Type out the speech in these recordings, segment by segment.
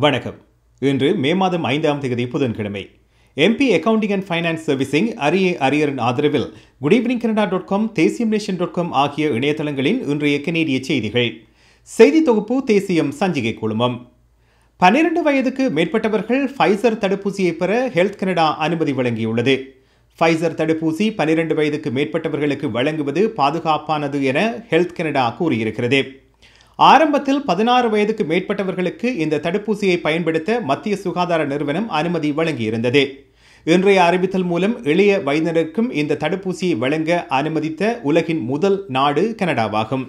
வணக்கம் இன்று மே மாதம் ஐந்தாம் தேதி புதன்கிழமை MP accounting and finance servicing அரிய அரியரின் ஆதரவில் good evening Canada dot com தேசியம் நேஷன் டாட் காம் ஆகிய இணையதளங்களின் இன்றைய கனேடிய செய்திகள் செய்தி தொகுப்பு தேசியம் சஞ்சிகை குழுமம் பன்னிரண்டு வயதுக்கு மேற்பட்டவர்கள் ஃபைசர் தடுப்பூசியை பெற ஹெல்த் கனடா அனுமதி வழங்கியுள்ளது ஃபைசர் தடுப்பூசி பன்னிரண்டு வயதுக்கு மேற்பட்டவர்களுக்கு வழங்குவது பாதுகாப்பானது என ஹெல்த் கனடா கூறியிருக்கிறது ஆரம்பத்தில் பதினாறு வயதுக்கு மேற்பட்டவர்களுக்கு இந்த தடுப்பூசியை பயன்படுத்த மத்திய சுகாதார நிறுவனம் அனுமதி வழங்கியிருந்தது இன்றைய அறிவித்தல் மூலம் இளைய வயதினருக்கும் இந்த தடுப்பூசியை வழங்க அனுமதித்த உலகின் முதல் நாடு கனடாவாகும்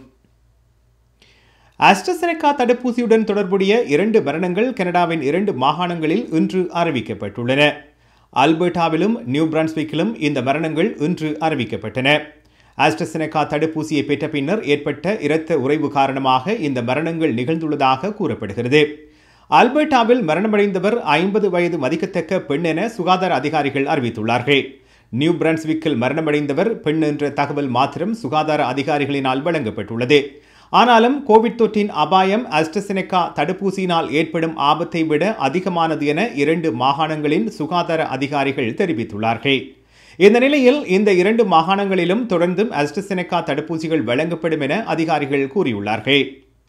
ஆஸ்ட்ரசெனகா தடுப்பூசியுடன் தொடர்புடைய இரண்டு மரணங்கள் கனடாவின் இரண்டு மாகாணங்களில் இன்று அறிவிக்கப்பட்டுள்ளன அல்பர்டாவிலும் நியூ பிரான்ஸ்விக்கிலும் இந்த மரணங்கள் இன்று அறிவிக்கப்பட்டன ஆஸ்ட்ரசெனகா தடுப்பூசியை பெற்ற பின்னர் ஏற்பட்ட இரத்த உறைவு காரணமாக இந்த மரணங்கள் நிகழ்ந்துள்ளதாக கூறப்படுகிறது அல்பர்டாவில் மரணமடைந்தவர் ஐம்பது வயது மதிக்கத்தக்க பெண் என சுகாதார அதிகாரிகள் அறிவித்துள்ளார்கள் நியூ பிரான்ஸ்விக்கில் மரணமடைந்தவர் பெண் என்ற தகவல் மாத்திரம் சுகாதார அதிகாரிகளினால் வழங்கப்பட்டுள்ளது ஆனாலும் கோவிட் தொற்றின் அபாயம் அஸ்ட்ரசெனகா தடுப்பூசியினால் ஏற்படும் ஆபத்தை விட அதிகமானது என இரண்டு மாகாணங்களின் சுகாதார அதிகாரிகள் தெரிவித்துள்ளார்கள் இந்த நிலையில் இந்த இரண்டு மாகாணங்களிலும் தொடர்ந்தும் அஸ்ட்ரசெனகா தடுப்பூசிகள் வழங்கப்படும் என அதிகாரிகள் கூறியுள்ளார்கள்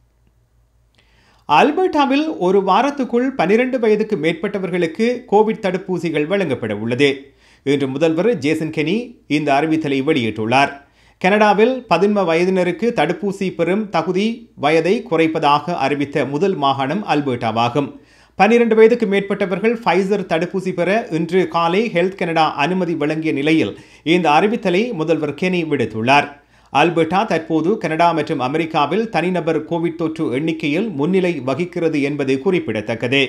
அல்பர்டாவில் ஒரு வாரத்துக்குள் பனிரெண்டு வயதுக்கு மேற்பட்டவர்களுக்கு கோவிட் தடுப்பூசிகள் வழங்கப்பட உள்ளது இன்று முதல்வர் ஜேசன் கெனி இந்த அறிவித்தலை வெளியிட்டுள்ளார் கனடாவில் பதின்ம வயதினருக்கு தடுப்பூசி பெறும் தகுதி வயதை குறைப்பதாக அறிவித்த முதல் மாகாணம் அல்பர்டாவாகும் பன்னிரண்டு வயதுக்கு மேற்பட்டவர்கள் ஃபைசர் தடுப்பூசி பெற இன்று காலை ஹெல்த் கனடா அனுமதி வழங்கிய நிலையில் இந்த அறிவித்தலை முதல்வர் கெனி விடுத்துள்ளார் அல்பர்டா தற்போது கனடா மற்றும் அமெரிக்காவில் தனிநபர் கோவிட் தொற்று எண்ணிக்கையில் முன்னிலை வகிக்கிறது என்பது குறிப்பிடத்தக்கது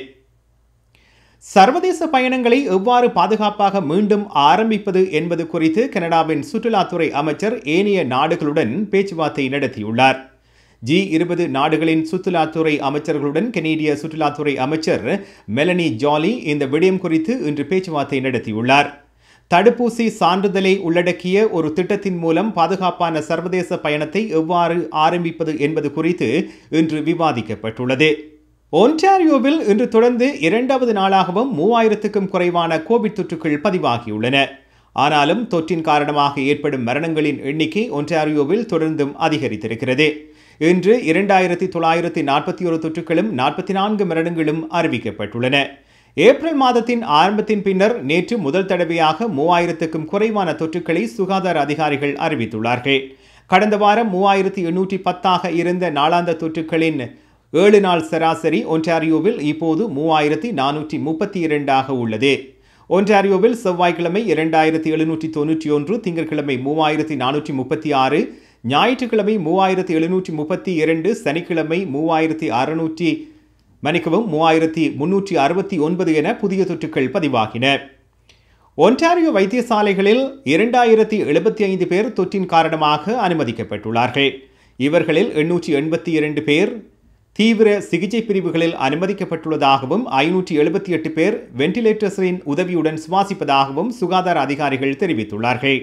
சர்வதேச பயணங்களை எவ்வாறு பாதுகாப்பாக மீண்டும் ஆரம்பிப்பது என்பது குறித்து கனடாவின் சுற்றுலாத்துறை அமைச்சர் ஏனைய நாடுகளுடன் பேச்சுவார்த்தை நடத்தியுள்ளார் ஜி இருபது நாடுகளின் சுற்றுலாத்துறை அமைச்சர்களுடன் கனேடிய சுற்றுலாத்துறை அமைச்சர் மெலனி ஜாலி இந்த விடயம் குறித்து இன்று பேச்சுவார்த்தை நடத்தியுள்ளார் தடுப்பூசி சான்றிதழை உள்ளடக்கிய ஒரு திட்டத்தின் மூலம் பாதுகாப்பான சர்வதேச பயணத்தை எவ்வாறு ஆரம்பிப்பது என்பது குறித்து இன்று விவாதிக்கப்பட்டுள்ளது ஒன்டாரியோவில் இன்று தொடர்ந்து இரண்டாவது நாளாகவும் மூவாயிரத்துக்கும் குறைவான கோவிட் தொற்றுகள் பதிவாகியுள்ளன ஆனாலும் தொற்றின் காரணமாக ஏற்படும் மரணங்களின் எண்ணிக்கை ஒன்டாரியோவில் தொடர்ந்தும் அதிகரித்திருக்கிறது இன்று இரண்டாயிரத்தி தொள்ளாயிரத்தி நாற்பத்தி ஒரு தொற்றுகளும் நாற்பத்தி நான்கு மரணங்களும் அறிவிக்கப்பட்டுள்ளன ஏப்ரல் மாதத்தின் ஆரம்பத்தின் பின்னர் நேற்று முதல் தடவையாக மூவாயிரத்துக்கும் குறைவான தொற்றுக்களை சுகாதார அதிகாரிகள் அறிவித்துள்ளார்கள் கடந்த வாரம் மூவாயிரத்தி எண்ணூற்றி பத்தாக இருந்த நாளாந்த தொற்றுகளின் ஏழு நாள் சராசரி ஒன்டாரியோவில் இப்போது மூவாயிரத்தி நானூற்றி முப்பத்தி இரண்டாக உள்ளது ஒன்டாரியோவில் செவ்வாய்க்கிழமை இரண்டாயிரத்தி எழுநூற்றி தொன்னூற்றி ஒன்று திங்கட்கிழமை மூவாயிரத்தி நானூற்றி முப்பத்தி ஆறு ஞாயிற்றுக்கிழமை மூவாயிரத்தி எழுநூற்றி முப்பத்தி இரண்டு சனிக்கிழமை மூவாயிரத்தி அறுநூற்றி மன்னிக்கவும் மூவாயிரத்தி முன்னூற்றி அறுபத்தி ஒன்பது என புதிய தொற்றுக்கள் பதிவாகின ஒன்டாரியோ வைத்தியசாலைகளில் இரண்டாயிரத்தி எழுபத்தி ஐந்து பேர் தொற்றின் காரணமாக அனுமதிக்கப்பட்டுள்ளார்கள் இவர்களில் எண்ணூற்றி எண்பத்தி இரண்டு பேர் தீவிர சிகிச்சை பிரிவுகளில் அனுமதிக்கப்பட்டுள்ளதாகவும் ஐநூற்றி எழுபத்தி எட்டு பேர் வெண்டிலேட்டர்ஸின் உதவியுடன் சுவாசிப்பதாகவும் சுகாதார அதிகாரிகள் தெரிவித்துள்ளார்கள்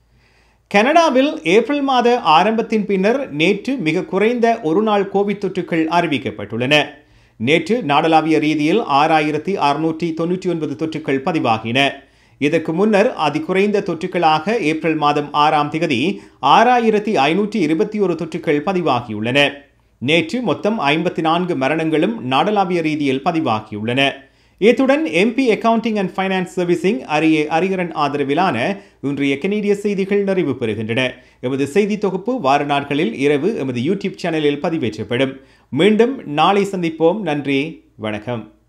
கனடாவில் ஏப்ரல் மாத ஆரம்பத்தின் பின்னர் நேற்று மிக குறைந்த ஒரு நாள் கோவிட் தொற்றுக்கள் அறிவிக்கப்பட்டுள்ளன நேற்று நாடளாவிய ரீதியில் ஆறாயிரத்தி அறுநூற்றி தொன்னூற்றி ஒன்பது தொற்றுக்கள் பதிவாகின இதற்கு முன்னர் அதிகுறைந்த தொற்றுக்களாக ஏப்ரல் மாதம் ஆறாம் திகதி ஆறாயிரத்தி ஐநூற்றி இருபத்தி ஒரு தொற்றுக்கள் பதிவாகியுள்ளன நேற்று மொத்தம் ஐம்பத்தி நான்கு மரணங்களும் நாடளாவிய ரீதியில் பதிவாகியுள்ளன இத்துடன் MP accounting and finance servicing அரிய அரியரன் ஆதரவிலான இன்றைய கனேடிய செய்திகள் நிறைவு பெறுகின்றன எமது செய்தி தொகுப்பு வார நாட்களில் இரவு எமது யூடியூப் சேனலில் பதிவேற்றப்படும் மீண்டும் நாளை சந்திப்போம் நன்றி வணக்கம்